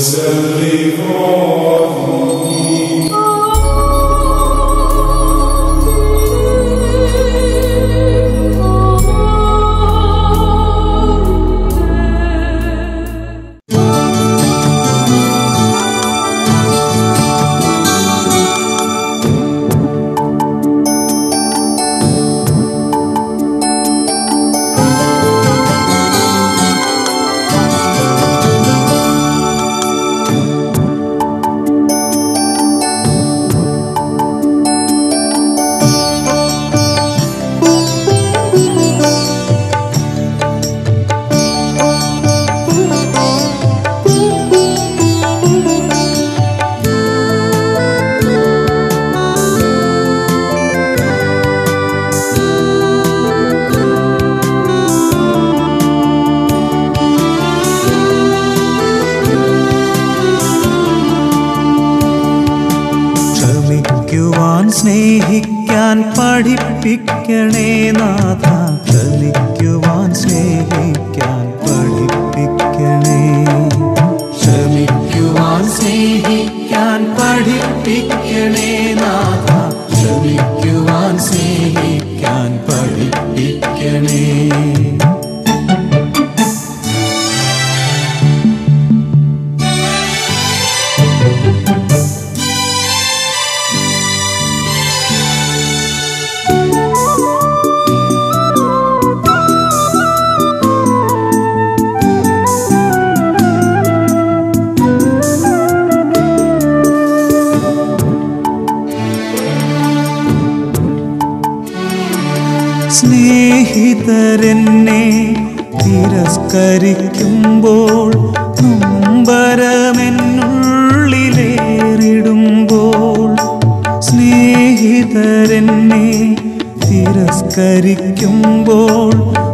ക്ഷമിക്കുവാൻ സ്നേഹിക്കാൻ പഠിപ്പിക്കണേ നാഥ ക്ഷമിക്കുവാൻ സ്നേഹിക്കാൻ പഠിപ്പിക്കണേ ക്ഷമിക്കുവാൻ സ്നേഹിക്കാൻ പഠിപ്പിക്കണേ നാഥ ക്ഷമിക്കുവാൻ സ്നേഹിക്കാൻ പഠിപ്പിക്കണേ സ്നേഹിതരെന്നെ തിരസ്കരിക്കുമ്പോൾ നൊമ്പരമെന്നുള്ളിലേറിടുമ്പോൾ സ്നേഹിതരെന്നെ തിരസ്കരിക്കുമ്പോൾ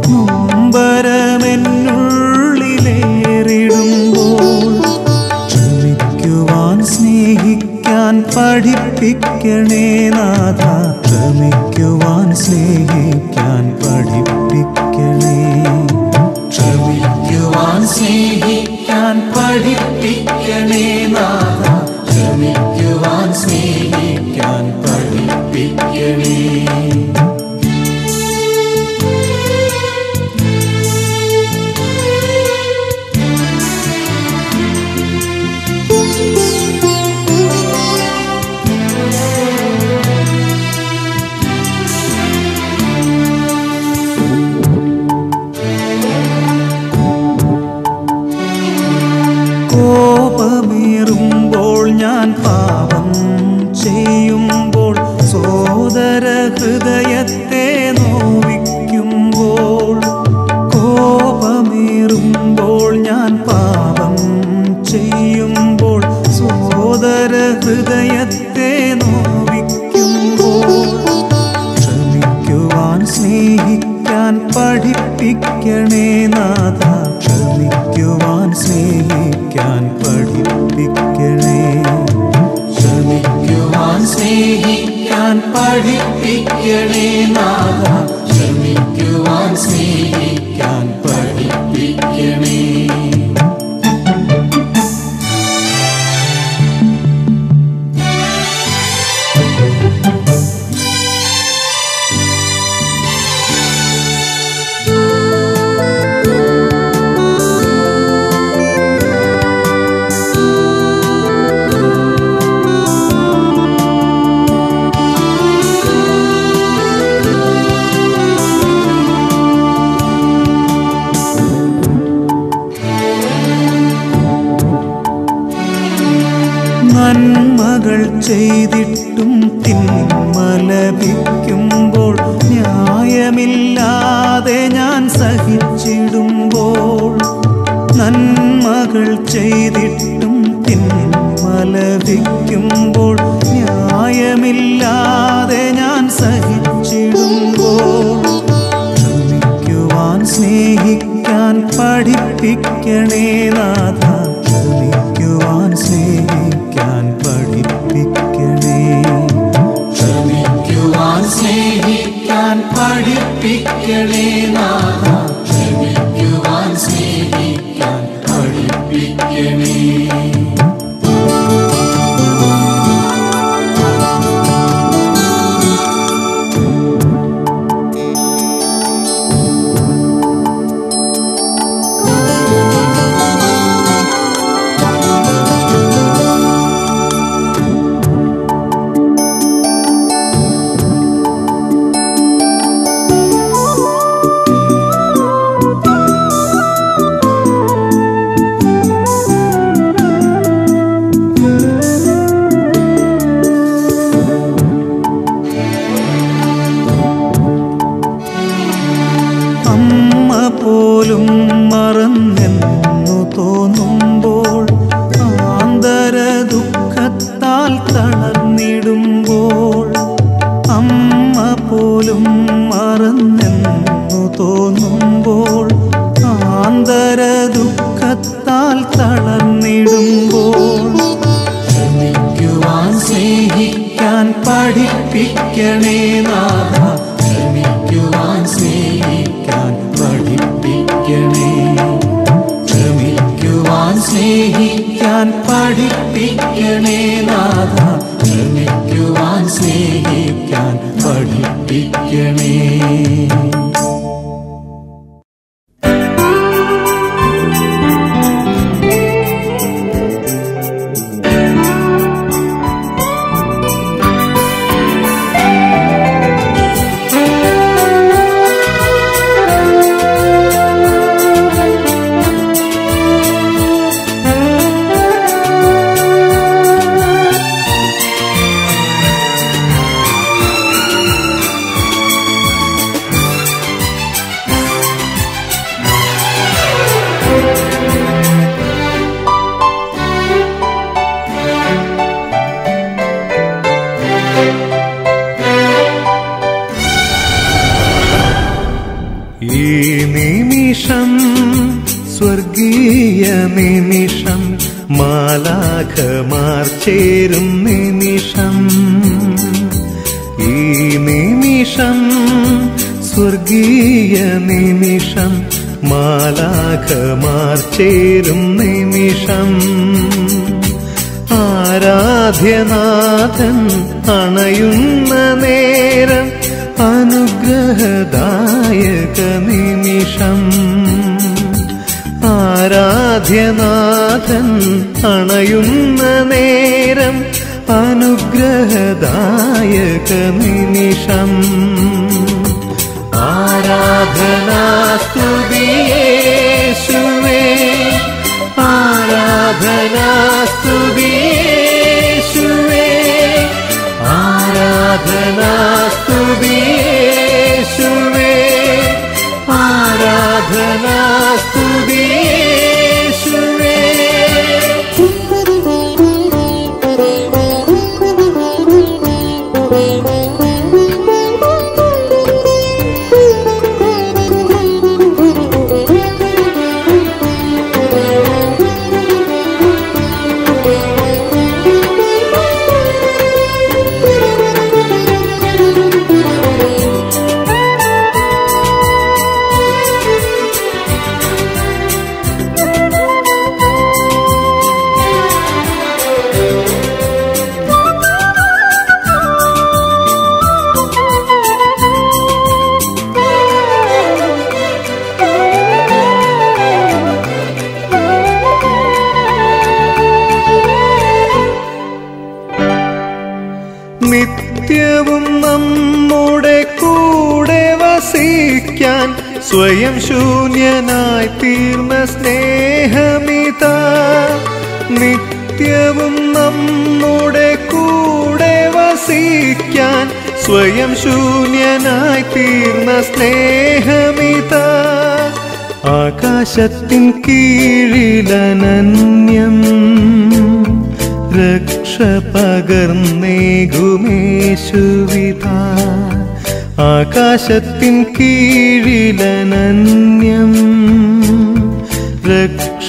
നൊമ്പരമെന്നുള്ളിലേറിടുമ്പോൾ ക്ഷമിക്കുവാൻ സ്നേഹിക്കാൻ പഠിപ്പിക്കണേ നാഥ ക്ഷമിക്കുവാൻ സ്നേഹിക്കാൻ പഠിപ്പിക്കണേ ക്ഷമിക്കുവാൻ സ്നേഹിക്കാൻ പഠിപ്പിക്കണേ നാഥ ക്ഷമിക്കുവാൻ സ്നേഹിക്കാൻ പഠിപ്പിക്കണേ കോപമേറുമ്പോൾ ഞാൻ പാപം ചെയ്യുമ്പോൾ സോദര ഹൃദയത്തെ നോവിക്കുമ്പോൾ കോപമേറുമ്പോൾ ഞാൻ പാപം ചെയ്യുമ്പോൾ സോദര ഹൃദയത്തെ നോവിക്കുമ്പോൾ ക്ഷമിക്കുവാൻ സ്നേഹിക്കാൻ പഠിപ്പിക്കണേ നാഥ ക്ഷമിക്കുവാൻ സ്നേഹിക്കാൻ പഠിപ്പിക്കണേ ക്ഷമിക്കുവാൻ സ്നേഹിക്കാൻ പഠിപ്പിക്കണേ നാഥ ക്ഷമിക്കുവാൻ സ്നേഹിക്കാൻ പഠിപ്പിക്കണേ നന്മകൾ ചെയ്തിട്ടും തിന്മ ലഭിക്കുമ്പോൾ ന്യായമില്ലാതെ ഞാൻ സഹിച്ചിടുമ്പോൾ നന്മകൾ ചെയ്തിട്ടും തിന്മ ലഭിക്കുമ്പോൾ ന്യായമില്ലാതെ ഞാൻ സഹിച്ചിടുമ്പോൾ ക്ഷമിക്കുവാൻ സ്നേഹിക്കാൻ പഠിപ്പിക്കണേ നാഥ ക്ഷമിക്കുവാൻ സ്നേഹിക്കാൻ പഠിപ്പിക്കണേ ക്ഷമിക്കുവാൻ സ്നേഹിക്കാൻ പഠിപ്പിക്കണേ നാഥ ക്ഷമിക്കുവാൻ സ്നേഹിക്കാൻ പഠിപ്പിക്കണേ സ്നേഹിക്കാൻ പഠിപ്പിക്കണേ നാഥ ക്ഷമിക്കുവാൻ സ്നേഹിക്കാൻ പഠിപ്പിക്കണേ ഈ നിമിഷം സ്വർഗീയ നിമിഷം മാലാഖമാർ ചേരും നിമിഷം ഈ നിമിഷം സ്വർഗീയ നിമിഷം മാലാഖമാർ ചേരും നിമിഷം ആരാധ്യനാഥൻ അണയുന്ന നേരം അനുഗ്രഹദായക നിമിഷം ആരാധ്യനാഥൻ അണയുന്ന നേരം അനുഗ്രഹദായക നിമിഷം ആരാധനാസ്തുതിയേശുവേ ആരാധനാസ്തുതിയേശുവേ ആരാധനാസ്തുതിയേശുവേ ആരാധനാസ്തുതിയേശുവേ നിത്യവും നമ്മുടെ കൂടെ വസിക്കാൻ സ്വയം ശൂന്യനായി തീർന്ന സ്നേഹമിത നിത്യവും നമ്മുടെ കൂടെ വസിക്കാൻ സ്വയം ശൂന്യനായി തീർന്ന സ്നേഹമിത ആകാശത്തിൻ കീഴിലനന്യം രക്ഷ പകർന്നേകുമേശുവിധ ആകാശത്തിൻ കീഴിലനന്യം രക്ഷ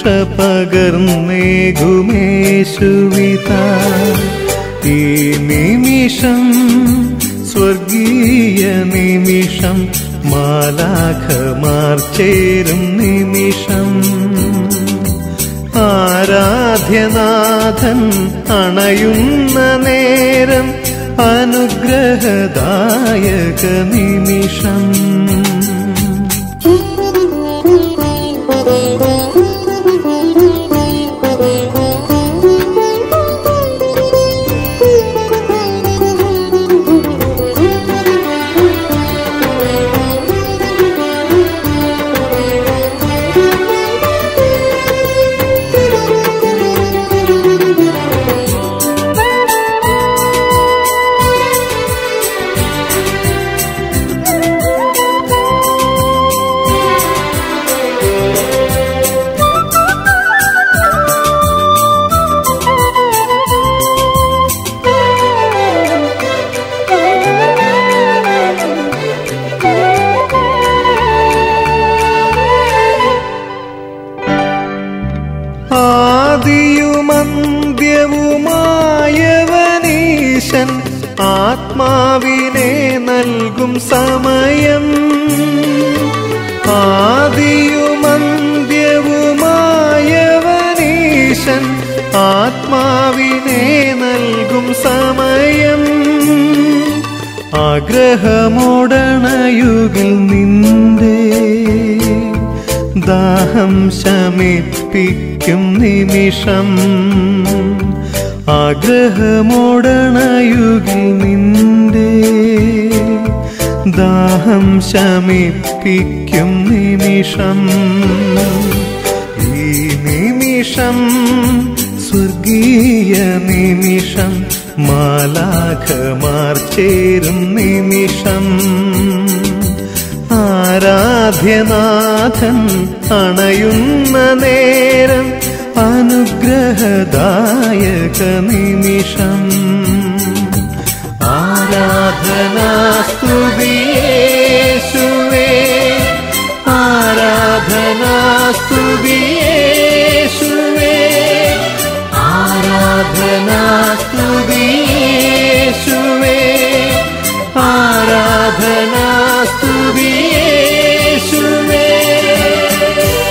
പകർന്നേകുമേശുവിധ ഈ നിമിഷം സ്വർഗീയ നിമിഷം മാലാഖമാർ ചേരും നിമിഷം ആരാധ്യനാഥൻ അണയുന്ന നേരം അനുഗ്രഹദായക നിമിഷം ആദിയുമന്ത്യവുമായവനീശൻ ആത്മാവിനെ നൽകും സമയം ആദിയുമന്ത്യവുമായവനീശൻ ആഗ്രഹമോടണയുകിൽ നിന്റെ ദാഹം ശമിപ്പിക്കും നിമിഷം ആഗ്രഹമോടണയുകിൽ നിന്റെ ദാഹം ശമിപ്പിക്കും നിമിഷം ഈ നിമിഷം സ്വർഗീയ നിമിഷം മാലാഖമാർ ചേരും നിമിഷം ആരാധ്യനാഥൻ അണയുന്ന നേരം അനുഗ്രഹദായക നിമിഷം ആരാധനാസ്തുതിയേശുവേ ആരാധനാസ്തുതിയേശുവേ ആരാധനാസ്തുതിയേശുവേ ആരാധനാസ്തുതിയേശുവേ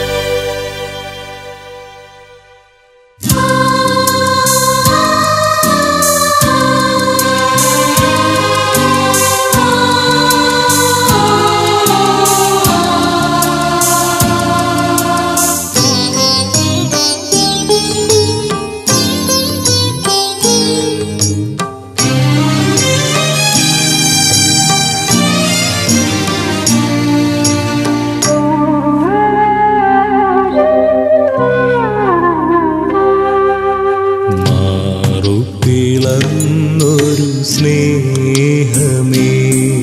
മാറുപിളന്നൊരു സ്നേഹമേ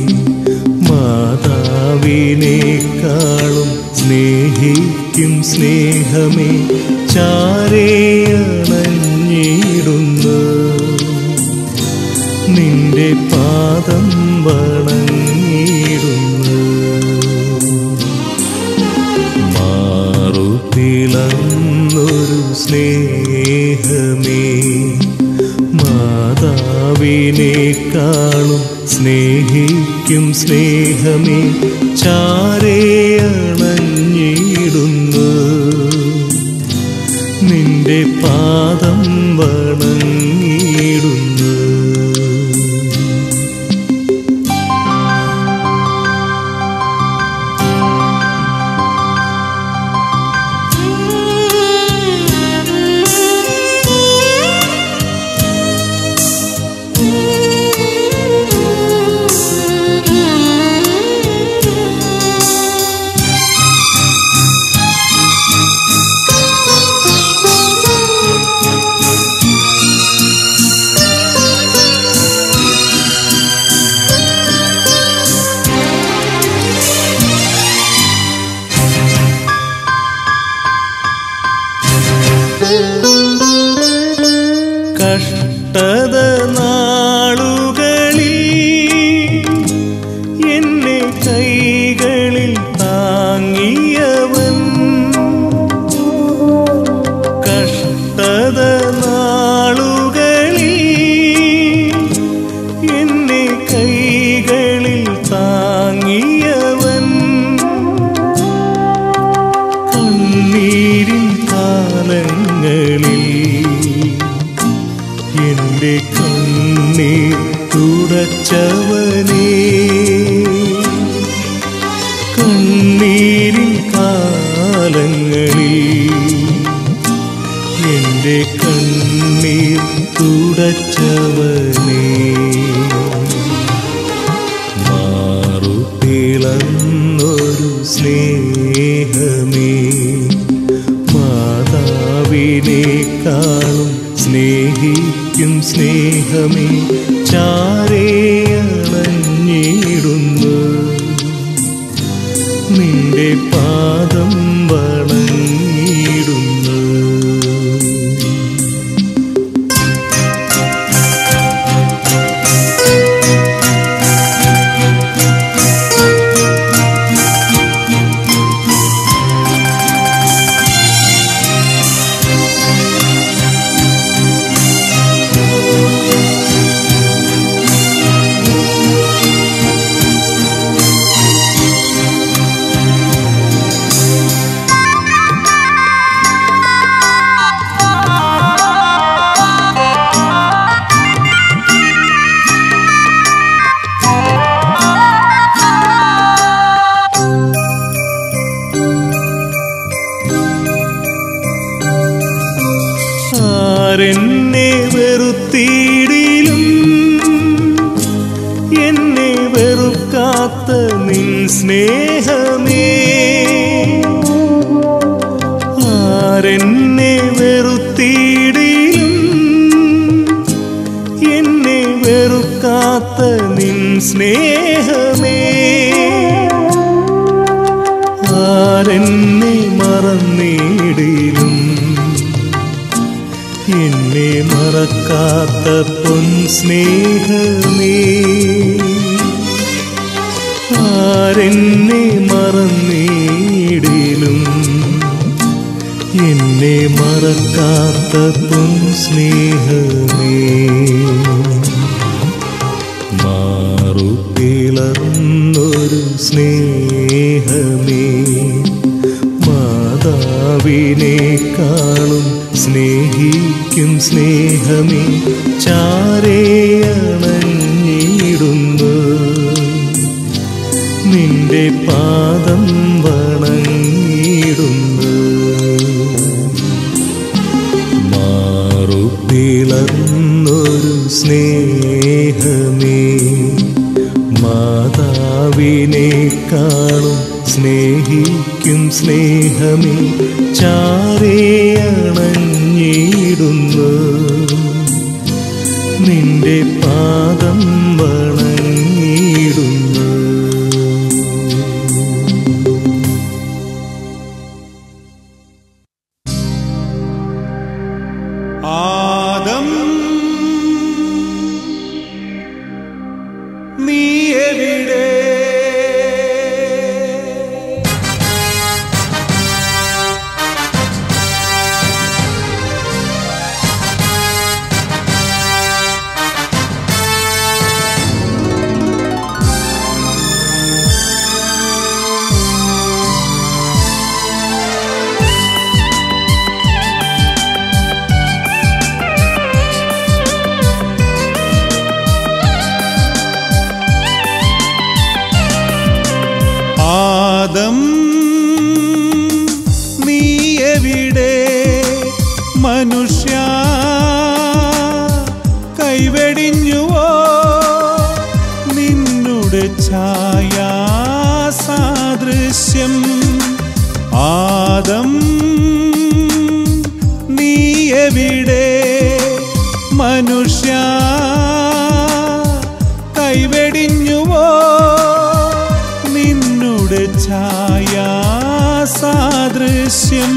മാതാവിനേക്കാളും സ്നേഹിക്കും സ്നേഹമേ ചാരേയണഞ്ഞിടുന്നു നിന്റെ പാദം വണങ്ങിടുന്നു മാറുപിളന്നൊരു സ്നേഹമേ മാതാവിനേക്കാളും സ്നേഹിക്കും സ്നേഹമേ ചാരേയണഞ്ഞിടുന്നു നിന്റെ പാദം വണങ്ങിടുന്നു കഷ്ടത നാളുകളിൽ എന്നെ കൈകളിൽ താങ്ങിയവൻ കഷ്ടത നാളുകളിൽ എന്നെ കൈകളിൽ താങ്ങിയവൻ കണ്ണീരിൻ കാലങ്ങളിൽ എന്റെ കണ്ണീർ തുടച്ചവനേ കണ്ണീരിൻ കാലങ്ങളിൽ എന്റെ കണ്ണീർ തുടച്ചവനേ മാറുപിളന്നൊരു സ്നേഹമേ മാതാവിനേക്കാളും സ്നേഹിക്കും സ്നേഹമേ ചാരേയണഞ്ഞിടുന്നു നിന്റെ പാദം വണങ്ങിടുന്നു ആ ആരെന്നെ വെറുത്തിടിലും എന്നെ വെറുക്കാത്ത നിൻ സ്നേഹമേ ആരെന്നെ വെറുത്തിടിലും എന്നെ വെറുക്കാത്ത നിൻ സ്നേഹമേ ആരെന്നെ മറന്നിടിലും എന്നെ മറക്കാത്ത പൊൻ സ്നേഹമേ ആരെന്നെ മറന്നിടിലും എന്നെ മറക്കാത്ത പൊൻ സ്നേഹമേ മാറുപിളർന്നൊരു സ്നേഹമേ മാതാവിനേക്കാളും സ്നേഹിക്കും സ്നേഹമേ ചാരേയണഞ്ഞിടുന്നു നിന്റെ പാദം വണങ്ങിടുന്നു മാറുപിളർന്നൊരു സ്നേഹമേ മാതാവിനേക്കാളും സ്നേഹിക്കും സ്നേഹമേ ചാരേയണഞ്ഞിടുന്നു നിന്റെ പാദം വണങ്ങിടുന്നു ആദം നീ എവിടെ ആദം നീ എവിടെ മനുഷ്യ കൈവെടിഞ്ഞുവോ നിന്നുടെ ഛായാ സാദൃശ്യം ആദം നീ എവിടെ മനുഷ്യ കൈവെടിഞ്ഞുവോ നിന്നുടെ ഛായാ സാദൃശ്യം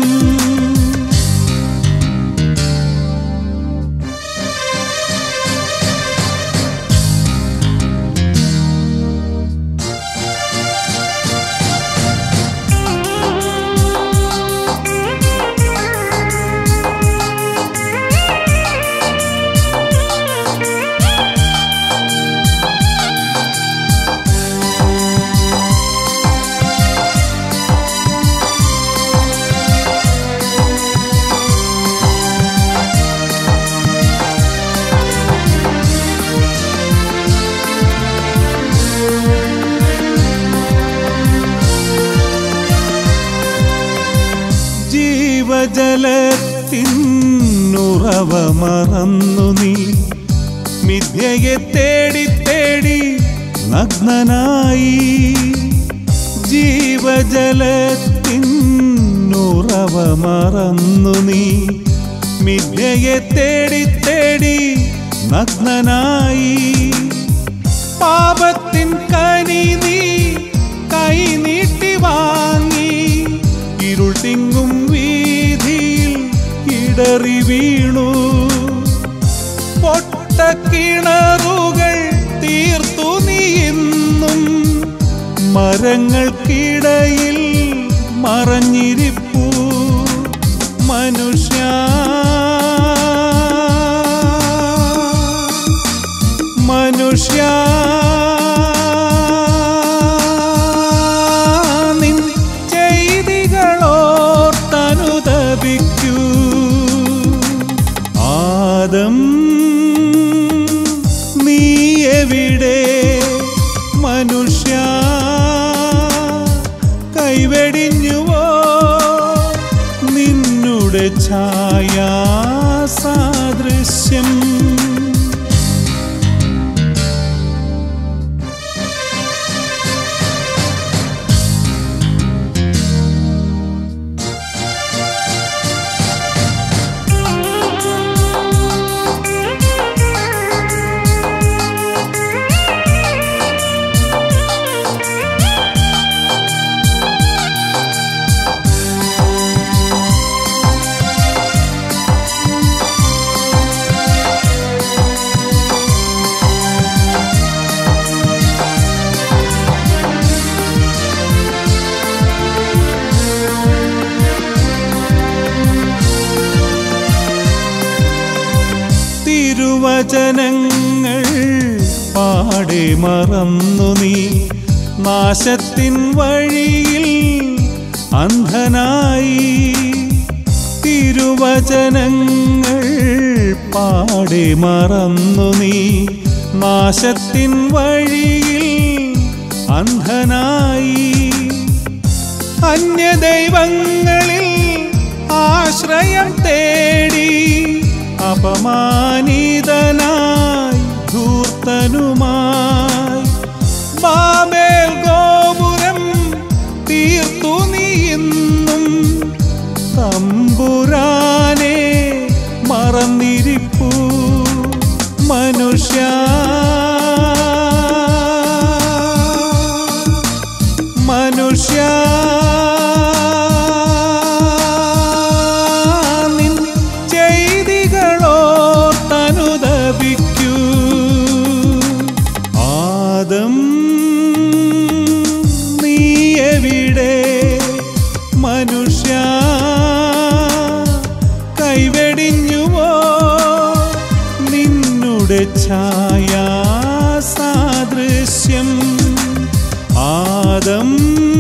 ജീവജലത്തിനുറവ മറന്നു നീ മിഥ്യയെ തേടി തേടി നഗ്നനായി ജീവജലത്തിനുറവ മറന്നു നീ മിഥ്യയെ തേടി തേടി നഗ്നനായി പാപത്തിൻ കനി നീ കൈ നീട്ടി വാങ്ങി ഇരുൾ തിങ്ങും വീതിയിൽ ഇടറി വീണു പൊട്ടക്കിണറുകൾ തീർത്തു നീ ഇന്നും മരങ്ങൾക്കിടയിൽ മറഞ്ഞിരിപ്പു മനുഷ്യ മനുഷ്യ നിൻ ചെയ്തികളോർത്തനുദപിക്കൂ ആദം നീ എവിടെ മനുഷ്യ കൈവെടിഞ്ഞുവോ നിന്നുടെ ഛായാ സാദൃശ്യം തിരുവചനങ്ങൾ പാടെ മറന്നു നീ നാശത്തിൻ വഴിയിൽ അന്ധനായി തിരുവചനങ്ങൾ പാടെ മറന്നു നീ നാശത്തിൻ വഴിയിൽ അന്ധനായി അന്യദൈവങ്ങളിൽ ആശ്രയം തേടി അപമാനിതനായി ധൂർത്തനുമായി ബാബേൽ ഗോപുരം തീർത്തു നീ ഇന്നും തമ്പുരാനെ മറന്നിരിപ്പു മനുഷ്യ മനുഷ്യ നിൻ ചെയ്തികളോ തനുദപിക്കൂ ആദം നീ എവിടെ മനുഷ്യ കൈവെടിഞ്ഞുവോ നിന്നുടെ ഛായാ സാദൃശ്യം ആദം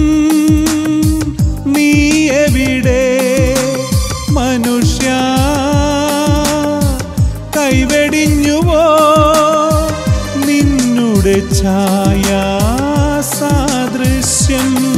നീ എവിടെ മനുഷ്യ കൈവെടിഞ്ഞുവോ നിന്നുടെ ഛായാ സാദൃശ്യം